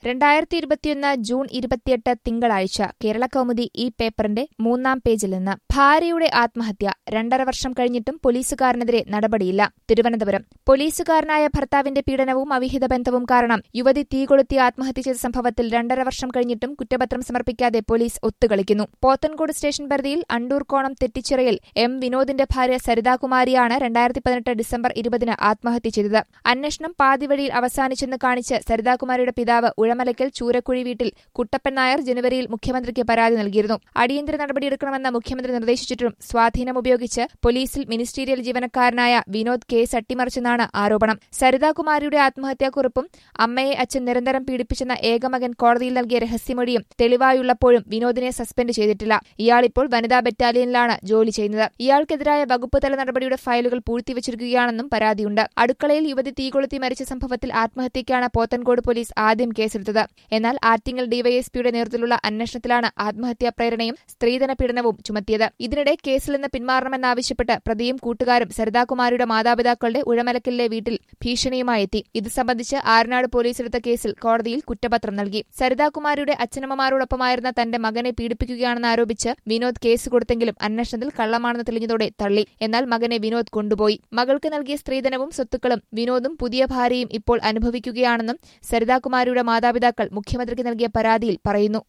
രണ്ടായിരത്തി ഇരുപത്തിയൊന്ന് ജൂൺ ഇരുപത്തിയെട്ട് തിങ്കളാഴ്ച കേരള കൗമുദി ഈ പേപ്പറിന്റെ മൂന്നാം പേജിൽ നിന്ന് ഭാര്യയുടെ ആത്മഹത്യ രണ്ടര വർഷം കഴിഞ്ഞിട്ടും പോലീസുകാരനെതിരെ നടപടിയില്ല തിരുവനന്തപുരം പോലീസുകാരനായ ഭർത്താവിന്റെ പീഡനവും അവിഹിത ബന്ധവും കാരണം യുവതി തീകൊളുത്തി ആത്മഹത്യ ചെയ്ത സംഭവത്തിൽ രണ്ടര വർഷം കഴിഞ്ഞിട്ടും കുറ്റപത്രം സമർപ്പിക്കാതെ പോലീസ് ഒത്തുകളിക്കുന്നു പോത്തൻകോട് സ്റ്റേഷൻ പരിധിയിൽ അണ്ടൂർക്കോണം തെറ്റിച്ചിറയിൽ എം വിനോദിന്റെ ഭാര്യ സരിതാകുമാരിയാണ് രണ്ടായിരത്തി പതിനെട്ട് ഡിസംബർ ഇരുപതിന് ആത്മഹത്യ ചെയ്തത് അന്വേഷണം പാതിവഴിയിൽ അവസാനിച്ചെന്ന് കാണിച്ച് സരിതാകുമാരിയുടെ പിതാവ് ഉഴമലയ്ക്കൽ ചൂരക്കുഴി വീട്ടിൽ കുട്ടപ്പൻ നായർ ജനുവരിയിൽ മുഖ്യമന്ത്രിക്ക് പരാതി നൽകിയിരുന്നു അടിയന്തര നടപടിയെടുക്കണമെന്ന് മുഖ്യമന്ത്രി നിർദ്ദേശിച്ചിട്ടും സ്വാധീനം ഉപയോഗിച്ച് പോലീസിൽ മിനിസ്റ്റീരിയൽ ജീവനക്കാരനായ വിനോദ് കേസ് അട്ടിമറിച്ചെന്നാണ് ആരോപണം സരിതാകുമാരിയുടെ ആത്മഹത്യാക്കുറിപ്പും അമ്മയെ അച്ഛൻ നിരന്തരം പീഡിപ്പിച്ചെന്ന ഏകമകൻ കോടതിയിൽ നൽകിയ രഹസ്യമൊഴിയും തെളിവായുള്ളപ്പോഴും വിനോദിനെ സസ്പെൻഡ് ചെയ്തിട്ടില്ല ഇയാളിപ്പോൾ വനിതാ ബറ്റാലിയനിലാണ് ജോലി ചെയ്യുന്നത് ഇയാൾക്കെതിരായ വകുപ്പ് തല നടപടിയുടെ ഫയലുകൾ പൂഴ്ത്തിവച്ചിരിക്കുകയാണെന്നും പരാതിയുണ്ട് അടുക്കളയിൽ യുവതി തീകൊളുത്തി മരിച്ച സംഭവത്തിൽ ആത്മഹത്യയ്ക്കാണ് പോത്തൻകോട് പോലീസ് ആദ്യം കേസെടുത്തത് എന്നാൽ ആറ്റിങ്ങൽ ഡിവൈഎസ്പിയുടെ നേതൃത്വത്തിലുള്ള അന്വേഷണത്തിലാണ് ആത്മഹത്യാ പ്രേരണയും സ്ത്രീധന പീഡനവും ചുമത്തിയത് ഇതിനിടെ കേസിൽ നിന്ന് പിന്മാറണമെന്നാവശ്യപ്പെട്ട് പ്രതിയും കൂട്ടുകാരും സരിതാകുമാരിയുടെ മാതാപിതാക്കളുടെ ഉഴമലക്കലിലെ വീട്ടിൽ ഭീഷണിയുമായി എത്തി ഇത് സംബന്ധിച്ച് ആരനാട് പോലീസ് എടുത്ത കേസിൽ കോടതിയിൽ കുറ്റപത്രം നൽകി സരിതാകുമാരിയുടെ അച്ഛനമ്മമാരോടൊപ്പമായിരുന്ന തന്റെ മകനെ പീഡിപ്പിക്കുകയാണെന്ന് ആരോപിച്ച് വിനോദ് കേസ് കൊടുത്തെങ്കിലും അന്വേഷണത്തിൽ കള്ളമാണെന്ന് തെളിഞ്ഞതോടെ തള്ളി എന്നാൽ മകനെ വിനോദ് കൊണ്ടുപോയി മകൾക്ക് നൽകിയ സ്ത്രീധനവും സ്വത്തുക്കളും വിനോദും പുതിയ ഭാര്യയും ഇപ്പോൾ അനുഭവിക്കുകയാണെന്നും സരിതാകുമാരിയുടെ മാതാപിതാക്കൾ മുഖ്യമന്ത്രിക്ക് നൽകിയ പരാതിയിൽ പറയുന്നു